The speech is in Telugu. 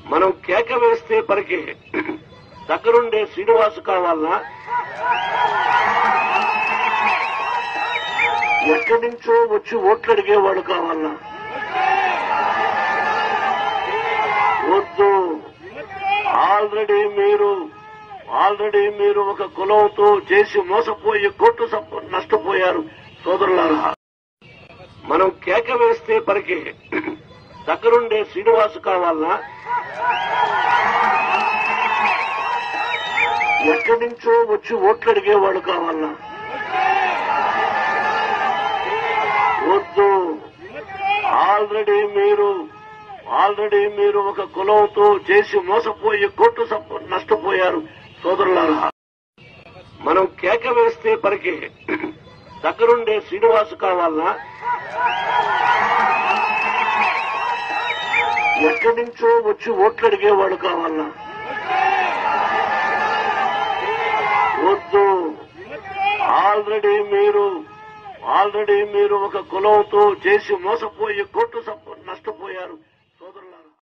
మనం కేక వేస్తే పలికే దగ్గరుండే శ్రీనివాసు కావాలనా ఎక్కడి నుంచో వచ్చి ఓట్లు అడిగేవాడు కావాలనా వద్దు ఆల్రెడీ మీరు ఆల్రెడీ మీరు ఒక కులంతో చేసి మోసపోయి కోర్టు సంప- నష్టపోయారు సోదరులారా మనం కేక వేస్తే పలికే దగ్గరుండే శ్రీనివాసు కావాలనా ఎక్కడి నుంచో వచ్చి ఓట్లు అడిగేవాడు కావాలనా వద్దు ఆల్రెడీ మీరు ఆల్రెడీ మీరు ఒక కులంతో చేసి మోసపోయి కోర్టు సంప- నష్టపోయారు సోదరులారా మనం కేక వేస్తే పలికే దగ్గరుండే శ్రీనివాసు కావాలనా ఎక్కడి నుంచో వచ్చి ఓట్లు అడిగేవాడు కావాలనా వద్దు ఆల్రెడీ మీరు ఆల్రెడీ మీరు ఒక కులంతో చేసి మోసపోయి కోర్టు సంప- నష్టపోయారు